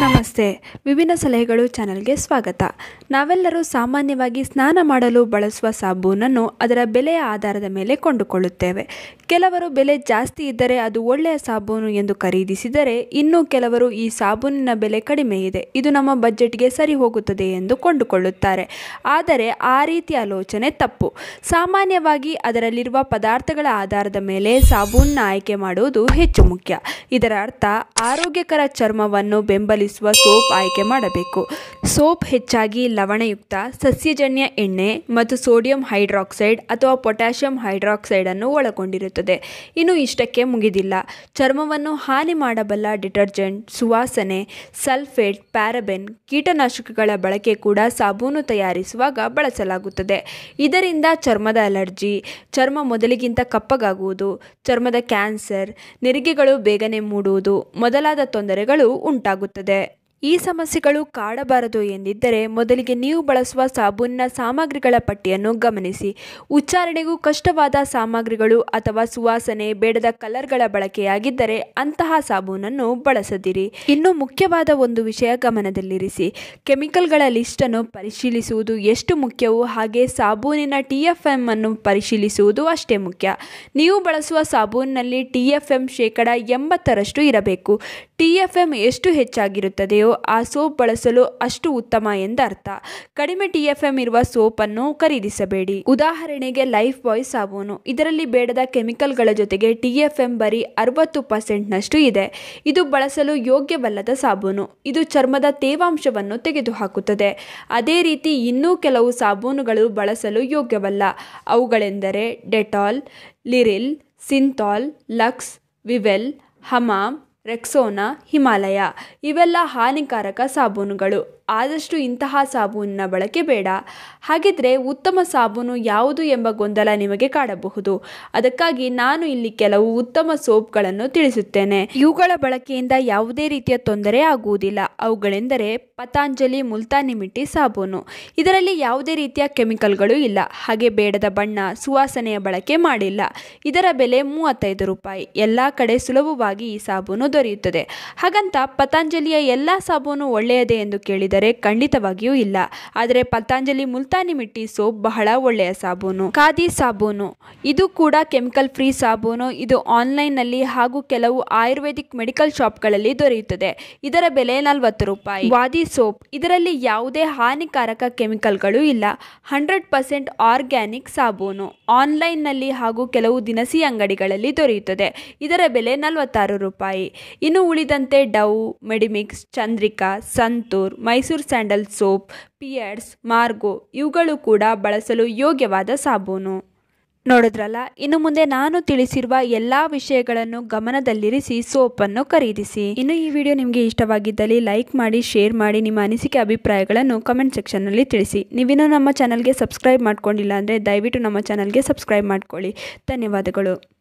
ನಮಸ್ತೆ ವಿಭಿನ್ನ ಸಲಹೆಗಳು ಚಾನಲ್ಗೆ ಸ್ವಾಗತ ನಾವೆಲ್ಲರೂ ಸಾಮಾನ್ಯವಾಗಿ ಸ್ನಾನ ಮಾಡಲು ಬಳಸುವ ಸಾಬೂನನ್ನು ಅದರ ಬೆಲೆಯ ಆಧಾರದ ಮೇಲೆ ಕೊಂಡುಕೊಳ್ಳುತ್ತೇವೆ ಕೆಲವರು ಬೆಲೆ ಜಾಸ್ತಿ ಇದ್ದರೆ ಅದು ಒಳ್ಳೆಯ ಸಾಬೂನು ಎಂದು ಖರೀದಿಸಿದರೆ ಇನ್ನು ಕೆಲವರು ಈ ಸಾಬೂನಿನ ಬೆಲೆ ಕಡಿಮೆ ಇದೆ ಇದು ನಮ್ಮ ಬಜೆಟ್ಗೆ ಸರಿ ಹೋಗುತ್ತದೆ ಎಂದು ಕೊಂಡುಕೊಳ್ಳುತ್ತಾರೆ ಆದರೆ ಆ ರೀತಿಯ ಆಲೋಚನೆ ತಪ್ಪು ಸಾಮಾನ್ಯವಾಗಿ ಅದರಲ್ಲಿರುವ ಪದಾರ್ಥಗಳ ಆಧಾರದ ಮೇಲೆ ಸಾಬೂನನ್ನ ಆಯ್ಕೆ ಮಾಡುವುದು ಹೆಚ್ಚು ಮುಖ್ಯ ಇದರ ಅರ್ಥ ಆರೋಗ್ಯಕರ ಚರ್ಮವನ್ನು ಬೆಂಬಲಿಸುವ ಸೋಪ್ ಆಯ್ಕೆ ಮಾಡಬೇಕು ಸೋಪ್ ಹೆಚ್ಚಾಗಿ ಲವಣಯುಕ್ತ ಸಸ್ಯಜನ್ಯ ಎಣ್ಣೆ ಮತ್ತು ಸೋಡಿಯಂ ಹೈಡ್ರಾಕ್ಸೈಡ್ ಅಥವಾ ಪೊಟ್ಯಾಷಿಯಂ ಹೈಡ್ರಾಕ್ಸೈಡ್ ಅನ್ನು ಒಳಗೊಂಡಿರುತ್ತದೆ ಇನ್ನು ಇಷ್ಟಕ್ಕೆ ಮುಗಿದಿಲ್ಲ ಚರ್ಮವನ್ನು ಹಾನಿ ಮಾಡಬಲ್ಲ ಡಿಟರ್ಜೆಂಟ್ ಸುವಾಸನೆ ಸಲ್ಫೇಟ್ ಪ್ಯಾರಬೆನ್ ಕೀಟನಾಶಕಗಳ ಬಳಕೆ ಕೂಡ ಸಾಬೂನು ತಯಾರಿಸುವಾಗ ಬಳಸಲಾಗುತ್ತದೆ ಇದರಿಂದ ಚರ್ಮದ ಅಲರ್ಜಿ ಚರ್ಮ ಮೊದಲಿಗಿಂತ ಕಪ್ಪಗಾಗುವುದು ಚರ್ಮದ ಕ್ಯಾನ್ಸರ್ ನೆರಿಗೆಗಳು ಬೇಗನೆ ಮೂಡುವುದು ಮೊದಲಾದ ತೊಂದರೆಗಳು ಉಂಟಾಗುತ್ತದೆ ಈ ಸಮಸ್ಯೆಗಳು ಕಾಡಬಾರದು ಎಂದಿದ್ದರೆ ಮೊದಲಿಗೆ ನೀವು ಬಳಸುವ ಸಾಬೂನಿನ ಸಾಮಗ್ರಿಗಳ ಪಟ್ಟಿಯನ್ನು ಗಮನಿಸಿ ಉಚ್ಚಾರಣೆಗೂ ಕಷ್ಟವಾದ ಸಾಮಗ್ರಿಗಳು ಅಥವಾ ಸುವಾಸನೆ ಬೇಡದ ಕಲರ್ಗಳ ಬಳಕೆಯಾಗಿದ್ದರೆ ಅಂತಹ ಸಾಬೂನನ್ನು ಬಳಸದಿರಿ ಇನ್ನು ಮುಖ್ಯವಾದ ಒಂದು ವಿಷಯ ಗಮನದಲ್ಲಿರಿಸಿ ಕೆಮಿಕಲ್ಗಳ ಲಿಸ್ಟನ್ನು ಪರಿಶೀಲಿಸುವುದು ಎಷ್ಟು ಮುಖ್ಯವೋ ಹಾಗೆ ಸಾಬೂನಿನ ಟಿ ಎಫ್ ಎಂ ಅನ್ನು ಪರಿಶೀಲಿಸುವುದು ಅಷ್ಟೇ ಮುಖ್ಯ ನೀವು ಬಳಸುವ ಸಾಬೂನಿನಲ್ಲಿ ಟಿ ಎಫ್ ಎಂ ಶೇಕಡ ಎಂಬತ್ತರಷ್ಟು ಇರಬೇಕು ಟಿ ಎಫ್ ಎಂ ಎಷ್ಟು ಹೆಚ್ಚಾಗಿರುತ್ತದೆಯೋ ಆ ಸೋಪ್ ಬಳಸಲು ಅಷ್ಟು ಉತ್ತಮ ಎಂದರ್ಥ ಕಡಿಮೆ ಟಿ ಎಫ್ ಎಂ ಇರುವ ಸೋಪನ್ನು ಖರೀದಿಸಬೇಡಿ ಉದಾಹರಣೆಗೆ ಲೈಫ್ ಬಾಯ್ ಸಾಬೂನು ಇದರಲ್ಲಿ ಬೇಡದ ಕೆಮಿಕಲ್ಗಳ ಜೊತೆಗೆ ಟಿ ಎಫ್ ಎಂ ಬರೀ ಅರವತ್ತು ಪರ್ಸೆಂಟ್ನಷ್ಟು ಇದೆ ಇದು ಬಳಸಲು ಯೋಗ್ಯವಲ್ಲದ ಸಾಬೂನು ಇದು ಚರ್ಮದ ತೇವಾಂಶವನ್ನು ತೆಗೆದುಹಾಕುತ್ತದೆ ಅದೇ ರೀತಿ ಇನ್ನೂ ಕೆಲವು ಸಾಬೂನುಗಳು ಬಳಸಲು ಯೋಗ್ಯವಲ್ಲ ಅವುಗಳೆಂದರೆ Dettol Liril Cinthol Lux Vivel Hamam Rexona Himalaya ಇವೆಲ್ಲ ಹಾನಿಕಾರಕ ಸಾಬೂನುಗಳು ಆದಷ್ಟು ಇಂತಹ ಸಾಬೂನಿನ ಬಳಕೆ ಬೇಡ ಹಾಗಿದ್ರೆ ಉತ್ತಮ ಸಾಬೂನು ಯಾವುದು ಎಂಬ ಗೊಂದಲ ನಿಮಗೆ ಕಾಡಬಹುದು ಅದಕ್ಕಾಗಿ ನಾನು ಇಲ್ಲಿ ಕೆಲವು ಉತ್ತಮ ಸೋಪ್ಗಳನ್ನು ತಿಳಿಸುತ್ತೇನೆ ಇವುಗಳ ಬಳಕೆಯಿಂದ ಯಾವುದೇ ರೀತಿಯ ತೊಂದರೆ ಆಗುವುದಿಲ್ಲ ಅವುಗಳೆಂದರೆ ಪತಾಂಜಲಿ ಮುಲ್ತಾನಿ ಮಿಟ್ಟಿ ಸಾಬೂನು ಇದರಲ್ಲಿ ಯಾವುದೇ ರೀತಿಯ ಕೆಮಿಕಲ್ಗಳು ಇಲ್ಲ ಹಾಗೆ ಬೇಡದ ಬಣ್ಣ ಸುವಾಸನೆಯ ಬಳಕೆ ಮಾಡಿಲ್ಲ ಇದರ ಬೆಲೆ ಮೂವತ್ತೈದು ರೂಪಾಯಿ ಎಲ್ಲ ಕಡೆ ಸುಲಭವಾಗಿ ಈ ಸಾಬೂನು ದೊರೆಯುತ್ತದೆ ಹಾಗಂತ ಪತಾಂಜಲಿಯ ಎಲ್ಲ ಸಾಬೂನು ಒಳ್ಳೆಯದೇ ಎಂದು ಕೇಳಿದರೆ ಖಂಡಿತವಾಗಿಯೂ ಇಲ್ಲ ಆದರೆ ಪತಾಂಜಲಿ ಮುಲ್ತಾನಿ ಮಿಟ್ಟಿ ಸೋಪ್ ಬಹಳ ಒಳ್ಳೆಯ ಸಾಬೂನು ಖಾದಿ ಸಾಬೂನು ಇದು ಕೂಡ ಕೆಮಿಕಲ್ ಫ್ರೀ ಸಾಬೂನು ಇದು ಆನ್ಲೈನ್ನಲ್ಲಿ ಹಾಗೂ ಕೆಲವು ಆಯುರ್ವೇದಿಕ್ ಮೆಡಿಕಲ್ ಶಾಪ್ಗಳಲ್ಲಿ ದೊರೆಯುತ್ತದೆ ಇದರ ಬೆಲೆ ನಲವತ್ತು ರೂಪಾಯಿ ವಾದಿ ಸೋಪ್ ಇದರಲ್ಲಿ ಯಾವುದೇ ಹಾನಿಕಾರಕ ಕೆಮಿಕಲ್ಗಳು ಇಲ್ಲ ಹಂಡ್ರೆಡ್ ಪರ್ಸೆಂಟ್ ಆರ್ಗ್ಯಾನಿಕ್ ಸಾಬೂನು ಆನ್ಲೈನ್ನಲ್ಲಿ ಹಾಗೂ ಕೆಲವು ದಿನಸಿ ಅಂಗಡಿಗಳಲ್ಲಿ ದೊರೆಯುತ್ತದೆ ಇದರ ಬೆಲೆ ನಲವತ್ತಾರು ರೂಪಾಯಿ ಇನ್ನು ಉಳಿದಂತೆ Dove Medimix Chandrika Santoor Mysore sandal soap Pears Margo ಇವುಗಳು ಕೂಡ ಬಳಸಲು ಯೋಗ್ಯವಾದ ಸಾಬೂನು ನೋಡಿದ್ರಲ್ಲ ಇನ್ನು ಮುಂದೆ ನಾನು ತಿಳಿಸಿರುವ ಎಲ್ಲ ವಿಷಯಗಳನ್ನು ಗಮನದಲ್ಲಿರಿಸಿ ಸೋಪನ್ನು ಖರೀದಿಸಿ ಇನ್ನು ಈ ವಿಡಿಯೋ ನಿಮಗೆ ಇಷ್ಟವಾಗಿದ್ದಲ್ಲಿ ಲೈಕ್ ಮಾಡಿ ಶೇರ್ ಮಾಡಿ ನಿಮ್ಮ ಅನಿಸಿಕೆ ಅಭಿಪ್ರಾಯಗಳನ್ನು ಕಮೆಂಟ್ ಸೆಕ್ಷನ್ನಲ್ಲಿ ತಿಳಿಸಿ ನೀವಿನ್ನೂ ನಮ್ಮ ಚಾನಲ್ಗೆ ಸಬ್ಸ್ಕ್ರೈಬ್ ಮಾಡ್ಕೊಂಡಿಲ್ಲ ಅಂದರೆ ದಯವಿಟ್ಟು ನಮ್ಮ ಚಾನಲ್ಗೆ ಸಬ್ಸ್ಕ್ರೈಬ್ ಮಾಡ್ಕೊಳ್ಳಿ ಧನ್ಯವಾದಗಳು